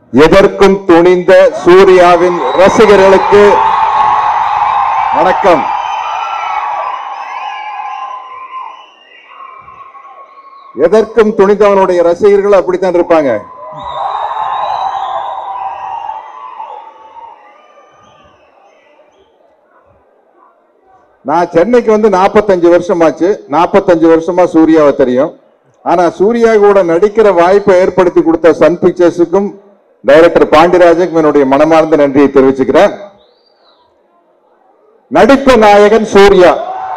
எதற்கும் துணிந்த சூர்யாவின் ரசிகர்களுக்கு வணக்கம் எதற்கும் துணிந்தவனுடைய ரசிகர்கள் அப்படித்தான் இருப்பாங்க நான் சென்னைக்கு வந்து 45 வருஷம் ஆச்சு 45 வருஷமா சூர்யாவை தெரியும் ஆனா சூர்யா கூட நடிக்கிற வாய்ப்பை ஏற்படுத்தி கொடுத்த சன் பிக்சர்ஸுக்கும் டைரக்டர் பாண்டியராஜுக்கும் என்னுடைய மனமார்ந்த நன்றியை தெரிவிச்சுக்கிறேன் நடிப்பு நாயகன் சூர்யா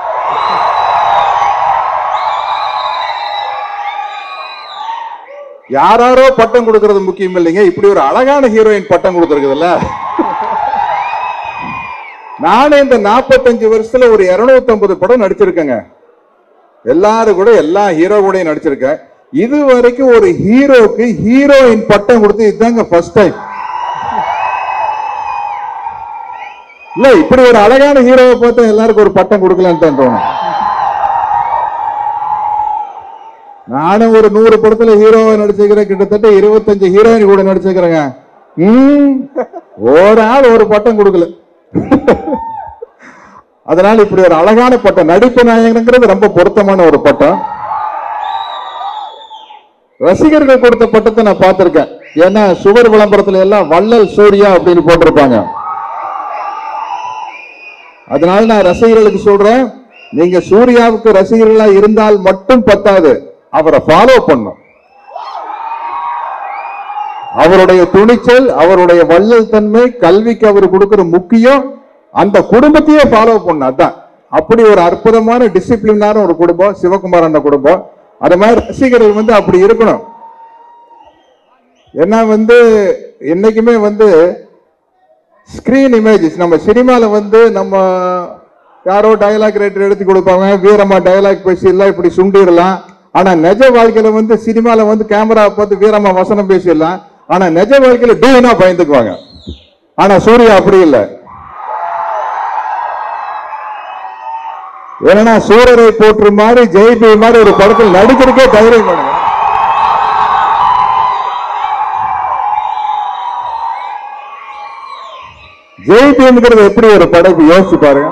யாராரோ பட்டம் கொடுக்கிறது முக்கியம் இல்லைங்க இப்படி ஒரு அழகான ஹீரோயின் பட்டம் கொடுத்துருக்குதுல்ல நானே இந்த 45 வருஷத்துல ஒரு 250 படம் நடிச்சிருக்கேங்க எல்லாரும் கூட எல்லா ஹீரோ கூடயும் நடிச்சிருக்கேன் இது வரைக்கும் ஒரு ஹீரோக்கு ஹீரோயின் பட்டம் கொடுத்து இதுதாங்க ஃபர்ஸ்ட் டைம் இல்ல இப்படி ஒரு அழகான ஹீரோவை பார்த்தா எல்லாருக்கும் ஒரு பட்டம் கொடுக்கலான்னு தான் தோணும் நானும் ஒரு நூறு படத்துல ஹீரோவை நடிச்சிருக்கிறேன் கிட்டத்தட்ட இருபத்தஞ்சு ஹீரோயின் கூட நடிச்சிருக்கிறேங்க ம், ஒரு ஆள் ஒரு பட்டம் கொடுக்கல அதனால இப்படி ஒரு அழகான பட்டம் நடிப்பு நாயகனுங்கிறது ரொம்ப பொருத்தமான ஒரு பட்டம் ரசிகர்கள் கொடுத்த பட்டத்தை நான் பார்த்திருக்கேன் ஏன்னா சுவர் விளம்பரத்துல எல்லாம் வள்ளல் சூர்யா அப்படின்னு போட்டிருப்பாங்க அதனால நான் ரசிகர்களுக்கு சொல்றேன் நீங்க சூர்யாவுக்கு ரசிகர்களா இருந்தால் மட்டும் பத்தாது அவரை ஃபாலோ பண்ணும் அவருடைய துணிச்சல் அவருடைய வள்ளல் தன்மை கல்விக்கு அவர் கொடுக்கிற முக்கியம் அந்த குடும்பத்தையே ஃபாலோ பண்ண அதான் அப்படி ஒரு அற்புதமான டிசிப்ளினான ஒரு குடும்பம் சிவகுமார் அந்த குடும்பம் அது மாதிரி ரசிகர்கள் வந்து அப்படி இருக்கணும் ஏன்னா வந்து என்னைக்குமே வந்து ஸ்கிரீன் இமேஜஸ் நம்ம சினிமால வந்து நம்ம யாரோ டயலாக் ரைட்டர் எடுத்து கொடுப்பாங்க வீரமா டயலாக் பேசிடலாம் இப்படி சுண்டிடலாம் ஆனா நிஜ வாழ்க்கையில வந்து சினிமால வந்து கேமரா பார்த்து வீரமா வசனம் பேசிடலாம் ஆனா நிஜ வாழ்க்கையில டூனா பயந்துக்குவாங்க ஆனா சூர்யா அப்படி இல்லை ஏன்னா சூரரை போற்று மாதிரி ஜெய்பி மாதிரி ஒரு படத்தில் நடிக்கிறதுக்கே தைரியம் பண்ணுங்க ஜெய்பிங்கிறது எப்படி ஒரு படைப்பு யோசிச்சு பாருங்க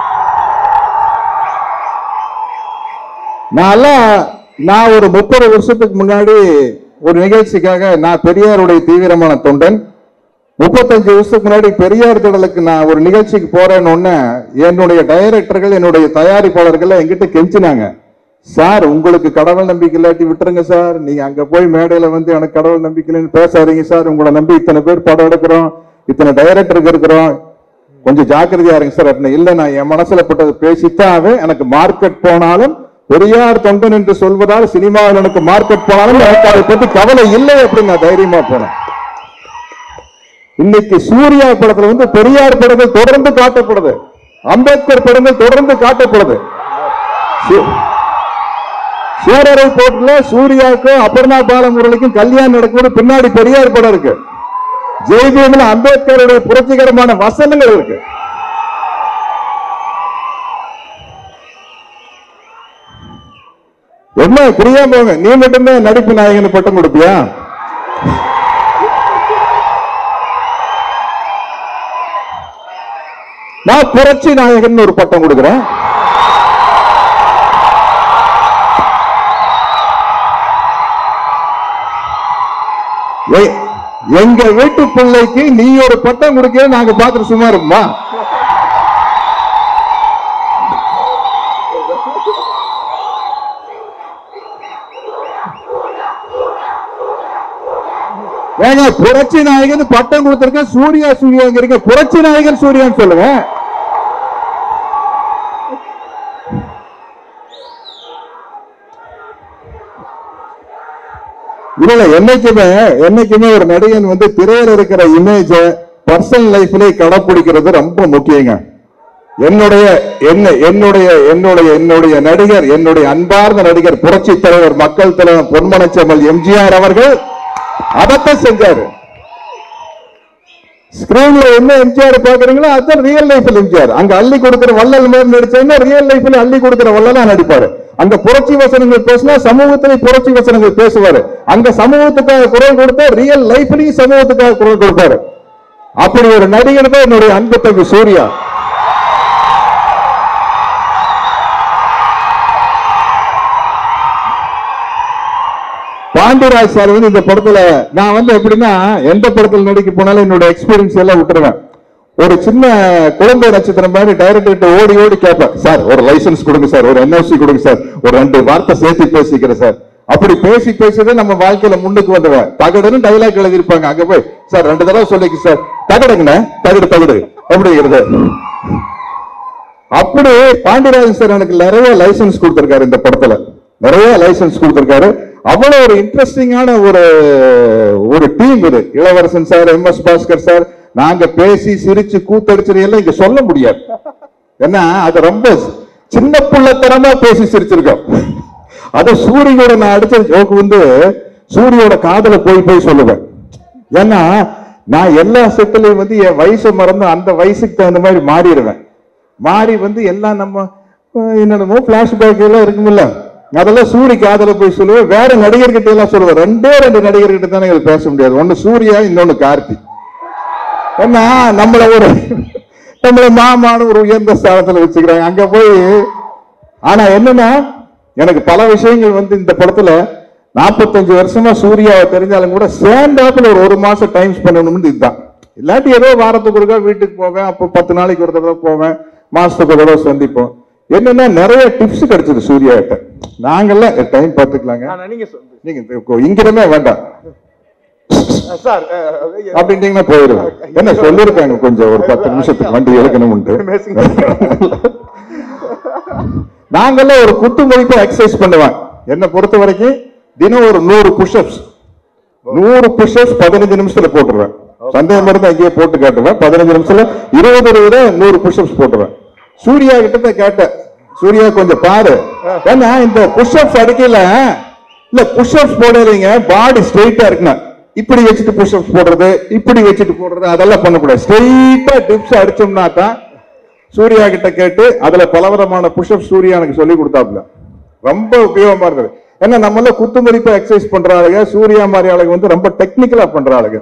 நான்லாம் நான் ஒரு முப்பது வருஷத்துக்கு முன்னாடி ஒரு நிகழ்ச்சிக்காக நான் பெரியாருடைய தீவிரமான தொண்டன் முப்பத்தஞ்சு வருஷத்துக்கு முன்னாடி பெரியார் திடலுக்கு நான் ஒரு நிகழ்ச்சிக்கு போறேன்னு உடனே என்னுடைய டைரக்டர்கள் என்னுடைய தயாரிப்பாளர்கள் என்கிட்ட கெஞ்சினாங்க சார் உங்களுக்கு கடவுள் நம்பிக்கை இல்லாட்டி விட்டுருங்க சார் நீங்க அங்க போய் மேடையில வந்து எனக்கு கடவுள் நம்பிக்கை இல்லைன்னு பேசாதீங்க சார் உங்களை நம்பி இத்தனை பேர் படம் எடுக்கிறோம் இத்தனை டைரக்டருக்கு இருக்கிறோம் கொஞ்சம் ஜாக்கிரதையா இருங்க சார் அப்படின்னு இல்ல நான் என் மனசுல பட்டது பேசித்தாவே எனக்கு மார்க்கெட் போனாலும் பெரியார் தொண்டன் என்று சொல்வதால் சினிமாவில் எனக்கு மார்க்கெட் போனாலும் எனக்கு அதை பத்தி கவலை இல்லை அப்படின்னு நான் தைரியமா போனேன் இன்னைக்கு சூர்யா படத்துல வந்து பெரியார் படங்கள் தொடர்ந்து காட்டப்படுது அம்பேத்கர் படங்கள் தொடர்ந்து காட்டப்படுது சூ- சூரரை போட்டுல சூர்யாவுக்கும் அபர்ணா பாலமுரளிக்கும் கல்யாணம் நடக்கும்போது பின்னாடி பெரியார் படம் இருக்கு ஜெய்பீம்ல அம்பேத்கருடைய புரட்சிகரமான வசனங்கள் இருக்கு என்ன புரியாம போங்க நீ மட்டும்தான் நடிப்பு நாயகன் பட்டம் கொடுப்பியா நான் புரட்சி நாயகன் ஒரு பட்டம் கொடுக்கிறேன் எ- எங்க வீட்டு பிள்ளைக்கு நீ ஒரு பட்டம் கொடுக்க நாங்க பார்த்துட்டு சும்மா இருக்குமா ஏங்க புரட்சி நாயகன் பட்டம் கொடுத்திருக்கேன் சூர்யா சூர்யாங்கிறீங்க புரட்சி நாயகன் சூர்யான்னு சொல்லுங்க இல்ல இல்ல என்னைக்குமே என்னைக்குமே ஒரு நடிகன் வந்து திரையில இருக்கிற இமேஜ பர்சனல் லைஃப்ல கடைப்பிடிக்கிறது ரொம்ப முக்கியங்க என்னுடைய என்ன என்னுடைய என்னுடைய என்னுடைய நடிகர் என்னுடைய அன்பார்ந்த நடிகர் புரட்சி தலைவர் மக்கள் தலைவர் பொன்மனச்செம்மல் எம்ஜிஆர் அவர்கள் அதைத்தான் செஞ்சாரு ஸ்கிரீன்ல என்ன எம்ஜிஆர் பாக்குறீங்களோ அதான் ரியல் லைஃப்ல எம்ஜிஆர் அங்க அள்ளி கொடுக்கிற வள்ளல் மாதிரி நடிச்சாங்கன்னா ரியல் லைஃப்ல அள்ளி கொடுக்கிற வள்ளலா நடிப்பாரு அங்க புரட்சி வசனங்கள் பேசினா சமூகத்திலே புரட்சி வசனங்கள் பேசுவாரு அங்க சமூகத்துக்காக குரல் கொடுத்தா ரியல் லைஃப்லயும் சமூகத்துக்காக குரல் கொடுப்பாரு அப்படி ஒரு நடிகர் தான் என்னுடைய அன்பு தம்பி சூர்யா பாண்டியராஜ் சார் வந்து இந்த படத்துல நான் வந்து எப்படின்னா எந்த படத்துல நடிக்க போனாலும் என்னோட எக்ஸ்பீரியன்ஸ் எல்லாம் விட்டுருவேன் ஒரு சின்ன குழந்தை நட்சத்திரம் மாதிரி டைரக்டர் ஓடி ஓடி கேட்பேன் சார் ஒரு லைசன்ஸ் கொடுங்க சார் ஒரு என்ஓசி கொடுங்க சார் ஒரு ரெண்டு வார்த்தை சேர்த்து பேசிக்கிறேன் சார் அப்படி பேசி பேசிதான் நம்ம வாழ்க்கையில முன்னுக்கு வந்துடுவேன் தகடுன்னு டைலாக் எழுதியிருப்பாங்க அங்க போய் சார் ரெண்டு தடவை சொல்லிக்கு சார் தகடுங்கண்ணே தகடு தகடு அப்படிங்கிறது அப்படி பாண்டியராஜன் சார் எனக்கு நிறைய லைசன்ஸ் கொடுத்திருக்காரு இந்த படத்துல நிறைய லைசன்ஸ் கொடுத்திருக்காரு அவ்வளவு ஒரு இன்ட்ரெஸ்டிங்கான ஒரு ஒரு டீம் இது Ilavarasan sir M S Bhaskar sir நாங்க பேசி சிரிச்சு கூத்தடிச்சது எல்லாம் இங்க சொல்ல முடியாது ஏன்னா அது ரொம்ப சின்ன புள்ளத்தனமா பேசி சிரிச்சிருக்கோம் அது சூரியோட நான் அடிச்ச ஜோக்கு வந்து சூரியோட காதல போய் போய் சொல்லுவேன் ஏன்னா நான் எல்லா செட்டுலையும் வந்து என் வயசை மறந்து அந்த வயசுக்கு தகுந்த மாதிரி மாறிடுவேன் மாறி வந்து எல்லாம் நம்ம அஹ், என்னென்னமோ பிளாஷ்பேக் எல்லாம் இருக்குமில்ல அதெல்லாம் சூரி காதல போய் சொல்லுவேன் வேற நடிகர்கிட்ட எல்லாம் சொல்லுவேன் ரெண்டே ரெண்டு நடிகர்கிட்ட தானே இது பேச முடியாது ஒன்னு சூர்யா இன்னொன்னு கார்த்தி ஏன்னா நம்மள ஒரு நம்மள மாமான ஒரு உயர்ந்த ஸ்தானத்துல வச்சுக்கிறாங்க அங்க போய் ஆனா என்னன்னா எனக்கு பல விஷயங்கள் வந்து இந்த படத்துல நாற்பத்தஞ்சு வருஷமா சூர்யாவை தெரிஞ்சாலும் கூட சேர்ந்தாப்புல ஒரு ஒரு மாசம் டைம் பண்ணணும்னு இதுதான் இல்லாட்டி ஏதோ வாரத்துக்கு ஒருக்கா வீட்டுக்கு போவேன் அப்போ பத்து நாளைக்கு ஒரு தடவை போவேன் மாசத்துக்கு ஒரு தடவை சந்திப்போம் என்னன்னா நிறைய டிப்ஸ் கிடைச்சது சூர்யா கிட்ட நாங்கெல்லாம் டைம் பார்த்துக்கலாங்க ஆனா நீங்க சொல்லுங்க நீங்க இங்கிடமே வேண்டாம் சார் அப்படின்ட்டீங்கன்னா போயிடுவேன் என்ன சொல்லியிருக்காங்க கொஞ்சம் ஒரு பத்து நிமிஷத்துக்கு வண்டி எடுக்கணும்ட்டு நாங்கெல்லாம் ஒரு குத்து மதிப்பு எக்ஸசைஸ் பண்ணுவேன் என்னை பொறுத்த வரைக்கும் தினம் ஒரு நூறு புஷ்அப்ஸ் நூறு புஷ்அப்ஸ் பதினஞ்சு நிமிஷத்துல போட்டுருவேன் சந்தேகம் இருந்தா அங்கேயே போட்டு காட்டுவேன் பதினஞ்சு நிமிஷத்துல இருபது இருபது நூறு புஷ்அப்ஸ் போட்டுருவேன் சூர்யா கிட்ட தான் கேட்டேன் சூர்யா கொஞ்சம் பாரு ஏன்னா இந்த புஷ்அப்ஸ் அடிக்கல இல்ல புஷ்அப்ஸ் போடாதீங்க பாடி ஸ்ட்ரெயிட்டா இருக்கணும் இப்படி வச்சுட்டு புஷ்அப்ஸ் போடுறது இப்படி வச்சுட்டு போடுறது அதெல்லாம் பண்ணக்கூடாது ஸ்ட்ரெயிட்டா டிப்ஸ் அடிச்சோம்னா தான் சூர்யா கிட்ட கேட்டு அதுல பலவிதமான புஷ்அப் சூர்யா எனக்கு சொல்லி கொடுத்தாப்புல ரொம்ப உபயோகமா இருந்தது ஏன்னா நம்மள குத்து மதிப்பு எக்ஸசைஸ் பண்ற ஆளுங்க சூர்யா மாதிரி ஆளுங்க வந்து ரொம்ப டெக்னிக்கலா பண்ற ஆளுங்க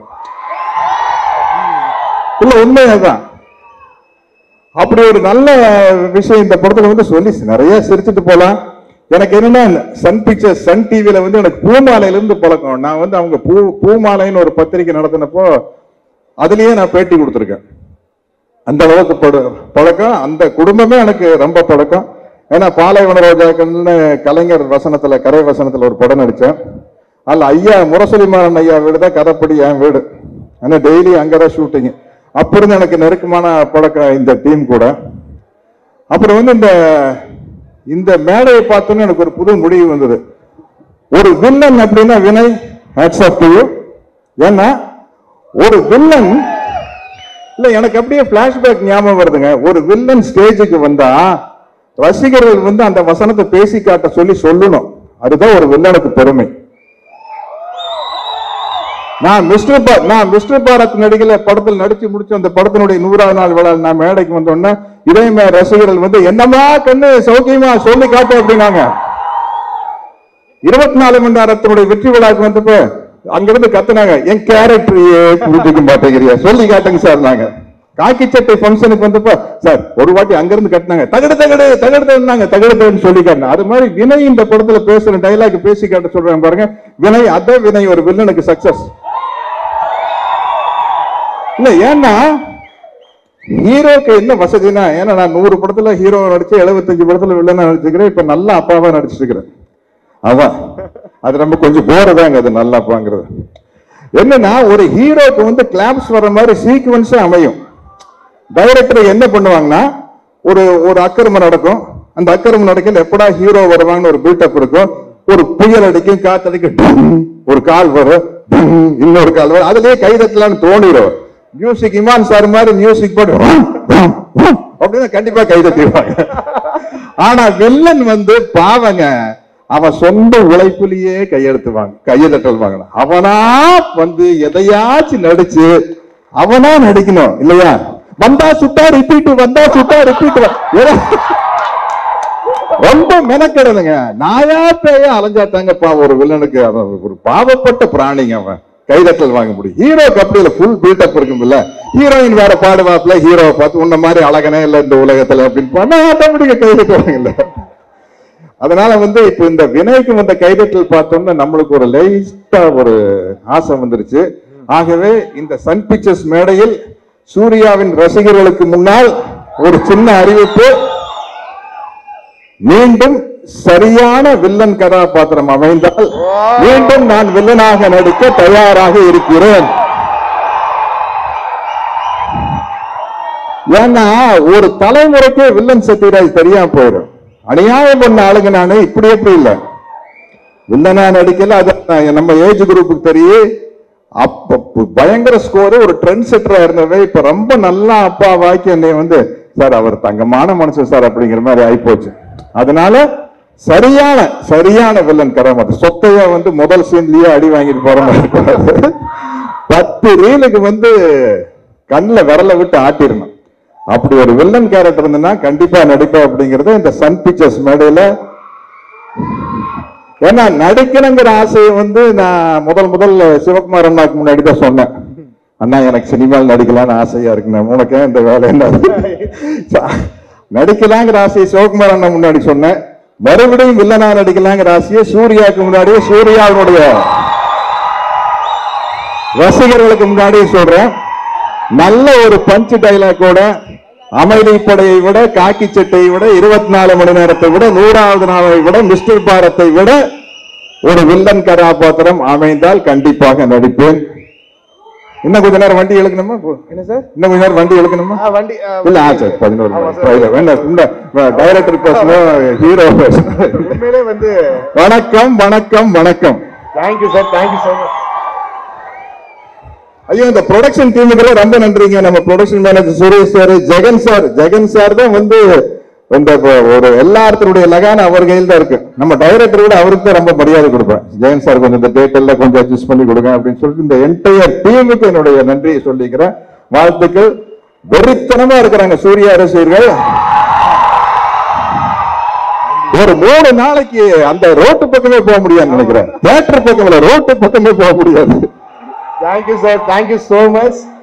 இல்ல உண்மையாதான் அப்படி ஒரு நல்ல விஷயம் இந்த படத்துல வந்து சொல்லி நிறைய சிரிச்சுட்டு போலாம் எனக்கு என்னன்னா சன் பிக்சர்ஸ் சன் டிவில வந்து எனக்கு பூமாலையில இருந்து பழக்கம் நான் வந்து அவங்க பூ பூமாலைன்னு ஒரு பத்திரிக்கை நடத்தினப்போ அதுலயே நான் பேட்டி கொடுத்துருக்கேன் அந்த அளவுக்கு படு பழக்கம் அந்த குடும்பமே எனக்கு ரொம்ப பழக்கம் ஏன்னா பாலைவன ரோஜாக்கள்னு கலைஞர் வசனத்துல கரை வசனத்துல ஒரு படம் நடிச்சேன் அதுல ஐயா முரசொலிமாறன் ஐயா வீடு தான் கதைப்படி என் வீடு ஆனா டெய்லி அங்கதான் ஷூட்டிங் அப்ப இருந்து எனக்கு நெருக்கமான பழக்கம் இந்த டீம் கூட அப்புறம் வந்து இந்த இந்த மேடையை பார்த்தோன்னே எனக்கு ஒரு புது முடிவு வந்தது ஒரு வில்லன் அப்படின்னா வினய் ஹேட்ஸ் ஆஃப் டு ஏன்னா ஒரு வில்லன் இல்ல எனக்கு அப்படியே பிளாஷ்பேக் ஞாபகம் வருதுங்க ஒரு வில்லன் ஸ்டேஜுக்கு வந்தா ரசிகர்கள் வந்து அந்த வசனத்தை பேசி காட்ட சொல்லி சொல்லணும் அதுதான் ஒரு வில்லனுக்கு பெருமை நான் மிஸ்டர் பா நான் மிஸ்டர் பாரத் நடிகல படத்தில் நடிச்சு முடிச்சு அந்த படத்தினுடைய நூறாவது நாள் விழா நான் மேடைக்கு வந்தோடனே இதே மாதிரி ரசிகர்கள் வந்து என்னமா கண்ணு சௌக்கியமா சொல்லி காட்டு அப்படின்னாங்க இருபத்தி நாலு மணி நேரத்தினுடைய வெற்றி விழாக்கு வந்தப்ப அங்கிருந்து கத்துனாங்க என் கேரக்டரையே புரிஞ்சுக்க மாட்டேங்கிறியா சொல்லி காட்டுங்க சார் நாங்க காக்கி சட்டை ஃபங்க்ஷனுக்கு வந்தப்ப சார் ஒரு வாட்டி அங்கிருந்து கட்டினாங்க தகடு தகடு தகடு தகடுனாங்க தகடு தகடுன்னு சொல்லி காட்டின அது மாதிரி வினய் இந்த படத்துல பேசுற டைலாக் பேசி காட்ட சொல்றாங்க பாருங்க வினய் அதான் வினய் ஒரு வில்லனுக்கு சக்சஸ் இல்ல ஏன்னா ஹீரோக்கு என்ன வசதினா ஏன்னா நான் நூறு படத்துல ஹீரோ நடிச்சு எழுபத்தஞ்சு படத்துல வில்லனா நடிச்சுக்கிறேன் இப்ப நல்ல அப்பாவா நடிச்சிட்டு இருக்கிறேன் அதான் அது நம்ம கொஞ்சம் போறதாங்க அது நல்ல அப்பாங்கிறது என்னன்னா ஒரு ஹீரோக்கு வந்து கிளாப்ஸ் வர மாதிரி சீக்வன்ஸா அமையும் டைரக்டர் என்ன பண்ணுவாங்கன்னா ஒரு ஒரு அக்கிரமம் நடக்கும் அந்த அக்கிரமம் நடக்கல எப்படா ஹீரோ வருவாங்கன்னு ஒரு பில்டப் இருக்கும் ஒரு புயல் அடிக்கும் காத்தடிக்கும் டும், ஒரு கால் வரும் டும், இன்னொரு கால் வரும் அதுலயே கை தட்டலாம்னு தோணிடும் மியூசிக் இமான் சார் மாதிரி மியூசிக் போட்டு rum, rum, rum அப்படின்னு கண்டிப்பா கை தட்டிடுவாங்க ஆனா வில்லன் வந்து பாவங்க அவன் சொந்த உழைப்புலயே கையெழுத்துவாங்க கையெழுத்தல் வாங்கணும் அவனா வந்து எதையாச்சும் நடிச்சு அவனா நடிக்கணும் இல்லையா வந்தா சுட்டா ரிப்பீட் வந்தா சுட்டா ரிப்பீட் ரொம்ப மெனக்கெடலுங்க நாயா பேயா அலைஞ்சாத்தாங்கப்பா ஒரு வில்லனுக்கு அவன் ஒரு பாவப்பட்ட பிராணிங்க அவன் கைதட்டல் வாங்க முடியும் ஹீரோக்கு அப்படியில ஃபுல் பில்டப் இருக்கும்ல ஹீரோயின் வேற பாடுவாப்ல ஹீரோவை பார்த்து உன்ன மாதிரி அழகனே இல்ல இந்த உலகத்துல அப்படின்னு பண்ணா ஆட்டோமேட்டிக்கா கைதட்டுவாங்கல்ல அதனால வந்து இப்ப இந்த வினைக்கு வந்த கைதட்டல் பார்த்தோம்னா நம்மளுக்கு ஒரு லைட்டா ஒரு ஆசை வந்துருச்சு ஆகவே இந்த சன் பிக்சர்ஸ் மேடையில் சூர்யாவின் ரசிகர்களுக்கு முன்னால் ஒரு சின்ன அறிவிப்பு மீண்டும் சரியான வில்லன் கதாபாத்திரம் அமைந்தால் மீண்டும் நான் வில்லனாக நடிக்க தயாராக இருக்கிறேன் ஏன்னா ஒரு தலைமுறைக்கு வில்லன் சத்யராஜ் தெரியாம போயிடும் அநியாயம் பண்ண ஆளுங்க நானு இப்படி எப்படி இல்ல வில்லனா நடிக்கல அது நம்ம ஏஜ் குரூப்புக்கு தெரியும் அப்ப பு- பயங்கர ஸ்கோர் ஒரு ட்ரெண்ட் செட்டரா இருந்தவை இப்ப ரொம்ப நல்லா அப்பா வாக்கி என்னை வந்து சார் அவர் தங்கமான மனுஷன் சார் அப்படிங்கிற மாதிரி ஆயிப்போச்சு அதனால சரியான சரியான வில்லன் கராமத்து சொத்தையா வந்து முதல் சீன்லயே அடி வாங்கிட்டு போற மாதிரி இருப்பாரு. பத்து ரீலுக்கு வந்து கண்ணுல விரல விட்டு ஆட்டிடணும் அப்படி ஒரு வில்லன் கேரக்டர் இருந்ததுன்னா கண்டிப்பா நடிப்பேன் அப்படிங்கறது இந்த சன் பிக்சர்ஸ் மேடையில ஏன்னா நடிக்கணுங்கிற ஆசையை வந்து நான் முதல் முதல் சிவகுமார் அண்ணாக்கு முன்னாடி தான் சொன்னேன் அண்ணா எனக்கு சினிமாவில் நடிக்கலாம்னு ஆசையா இருக்குண்ணா உனக்கு ஏன் இந்த வேலை என்ன நடிக்கலாங்கிற ஆசையை சிவகுமார் அண்ணா முன்னாடி சொன்னேன் மறுபடியும் வில்லனா நடிக்கலாங்கிற ஆசையை சூர்யாவுக்கு முன்னாடியே சூர்யாவினுடைய ரசிகர்களுக்கு முன்னாடியே சொல்றேன் நல்ல ஒரு பஞ்ச் டைலாக்கோட அமைதி படையை விட காக்கி சட்டையை விட இருபத்தி நாலு மணி நேரத்தை விட நூறாவது நாளை விட மிஸ்டர் பாரத்தை விட ஒரு வில்லன் கதாபாத்திரம் அமைந்தால் கண்டிப்பாக நடிப்பேன் இன்னும் கொஞ்ச நேரம் வண்டி இழுக்கணுமா என்ன சார் இன்னும் கொஞ்ச நேரம் வண்டி இழுக்கணுமா ஆ, வண்டி ஆ, இல்ல ஆச்சு பதினோரு ஆமா மணி. சார். இல்ல, வேண்டாம் இந்த டைரக்டர் பேசணும் ஹீரோ பேசணும் உண்மையிலே வந்து வணக்கம் வணக்கம் வணக்கம் thank you sir thank you so much ஐயோ இந்த ப்ரொடக்ஷன் டீமுக்கு ரொம்ப நன்றிங்க நம்ம production manager Suresh sir Jagan sir Jagan sir தான் வந்து இந்த ப- ஒரு எல்லாத்தினுடைய லகான அவர் கையில் தான் இருக்கு நம்ம டைரக்டர் விட அவருக்கு தான் ரொம்ப மரியாதை கொடுப்பேன் ஜெகன் சார் கொஞ்சம் இந்த டேட்டல்ல கொஞ்சம் அட்ஜஸ்ட் பண்ணி கொடுங்க அப்படின்னு சொல்லிட்டு இந்த என்டையர் டீமுக்கு என்னுடைய நன்றியை சொல்லிக்கிறேன் வாழ்த்துக்கள் வெறித்தனமா இருக்கிறாங்க சூர்யா ரசிகர்கள் ஒரு மூணு நாளைக்கு அந்த ரோட்டு பக்கமே போக முடியாதுன்னு நினைக்கிறேன் தியேட்டர் பக்கம் இல்ல ரோட்டு பக்கமே போக முடியாது thank you sir thank you so much